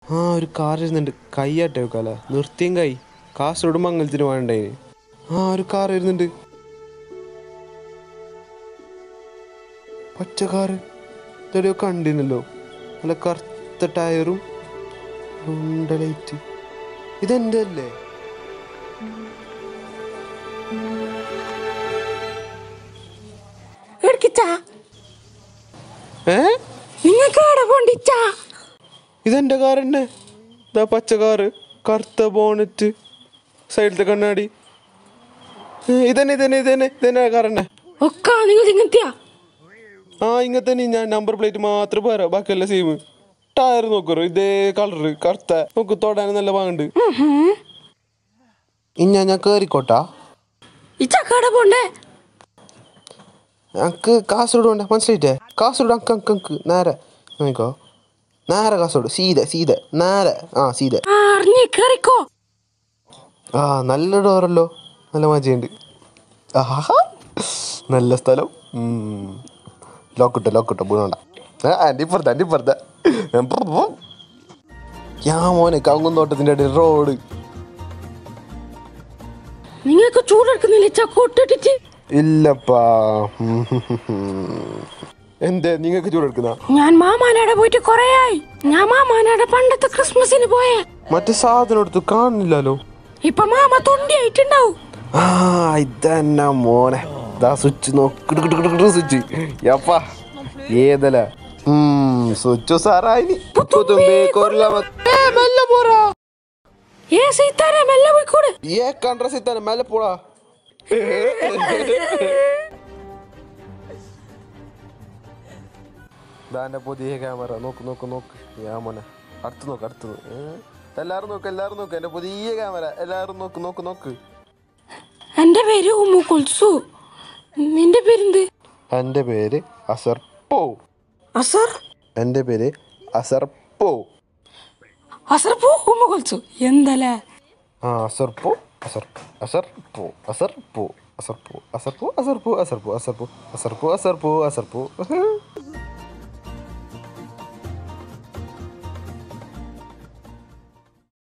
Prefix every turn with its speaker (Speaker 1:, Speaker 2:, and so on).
Speaker 1: ആ ഒരു കാർ ഇരുന്നുണ്ട് കൈയാട്ടെ വെക്കാല നിർത്തിയും കൈ കാസർഗോഡ് മംഗലത്തിന് വേണ്ടേ ആ ഒരു കാർ ഇരുന്നുണ്ട് പച്ച കാറ് ഇതെവിടെയോ കണ്ടിരുന്നല്ലോ നല്ല കറുത്ത ടയറും ഉണ്ട ലൈറ്റ് ഇതെന്റെ അല്ലേ
Speaker 2: എടുക്കിച്ചാ
Speaker 1: ഏ
Speaker 2: നിങ്ങൾക്ക് എവിടെ പോണ്ടിച്ചാ
Speaker 1: ഇതെന്റെ കാർ തന്നെ ഇതാ പച്ച കാറ് കറുത്ത ബോണറ്റ് സൈഡിലത്തെ കണ്ണാടി ഏ, ഇതന്നെ ഇതന്നെ ഇതന്നെ ഇതന്നെ കാർ തന്നെ
Speaker 2: ഒക്കെ നിങ്ങൾ ഇങ്ങനത്തെയാ
Speaker 1: ആ ഇങ്ങനത്തെ തന്നെ ഞാൻ നമ്പർ പ്ലേറ്റ് മാത്രം പോരാ ബാക്കിയല്ല സെയിം ടയർ നോക്കറോ ഇതേ കളറ് കറുത്ത നോക്ക് തൊടാൻ നല്ല വാങ്ങണ്ട് ഇഞ്ഞ ഞാൻ കേറിക്കോട്ടാ
Speaker 2: ഇച്ചാക്ക എവിടെ പോണ്ടേ
Speaker 1: ഞങ്ങക്ക് കാസർഗോഡ് വേണ്ട മനസ്സിലായിട്ടേ കാസർഗോഡ് അങ്ക് അങ്ക് അങ്ക് നേരെ നോക്കോ നേരെ കാസർഗോഡ് സീത സീത നേരെ ആ സീത
Speaker 2: ആ അറിഞ്ഞ് കേറിക്കോ
Speaker 1: ആ നല്ല ഡോറല്ലോ നല്ല മജയുണ്ട് ആഹാ നല്ല സ്ഥലം ലോക്കിട്ടോ ലോക്കിട്ടോ വീണണ്ട എൻ്റെ ഇപ്പുറത്തെ എൻ്റെ ഇപ്പുറത്തെ ഞാൻ മോനെ കവുങ്ങുന്തോട്ടത്തിൻ്റെ ഇടയിൽ റോഡ്
Speaker 2: നിങ്ങൾക്ക് ചൂടെടുക്കുന്നില്ല ഇച്ചാ കൊട്ടിട്ടിട്ട്
Speaker 1: ഇല്ലപ്പാ എന്തേ നിങ്ങൾക്ക് ചൂടെടുക്കുന്ന
Speaker 2: ഞാൻ മാമാനാടെ പോയിട്ട് കൊറേയായി ഞാൻ മാമാനാടെ പണ്ടത്തെ ക്രിസ്മസിന് പോയേ
Speaker 1: മറ്റേ സാധനം എടുത്തു കാണുന്നില്ലല്ലോ
Speaker 2: ഇപ്പൊ മാമ തൊണ്ടിയായിട്ടുണ്ടാവും
Speaker 1: ആ ഇതന്നെ മോനെ ദാ സ്വിച്ച് നോക്കി സ്വിച്ച് യപ്പാ ഏതല സ്വിച്ച് സാറായി പുത്തുമ്പി കൊല്ലമ ഏ, മെല്ലെ പോരാ
Speaker 2: ഏ സീതാരാ മെല്ലെ പോയിക്കൂടെ
Speaker 1: ഏ കണ്ട സിത്താനെ മെല്ലെ പോടാ ദാന്റെ പുതിയ ക്യാമറ നോക്ക് നോക്ക് നോക്ക് യാ മോനെ അടുത്ത് നോക്ക് അടുത്ത് നോക്ക് ഏ? എല്ലാരും നോക്ക് എല്ലാരും നോക്ക് എന്റെ പുതിയ ക്യാമറ എല്ലാരും നോക്ക് നോക്ക് നോക്ക്
Speaker 2: എന്റെ പേര് ഉമ്മു കുൽസു നിന്റെ പേരെന്ത്
Speaker 1: എൻ്റെ പേര് അസർപ്പോ
Speaker 2: അസർ
Speaker 1: എൻ്റെ പേര് അസർപ്പോ
Speaker 2: അസർപ്പു ഉമ്മു കുൽസു എന്തല്ലേ
Speaker 1: ആ അസർപ്പോ അസർ അസർപ്പോ അസർപ്പോ അസർപ്പോ അസർപ്പോ അസർപ്പോ അസർപ്പോ അസർപ്പോ അസർപ്പോ അസർപ്പോ അസർപ്പോ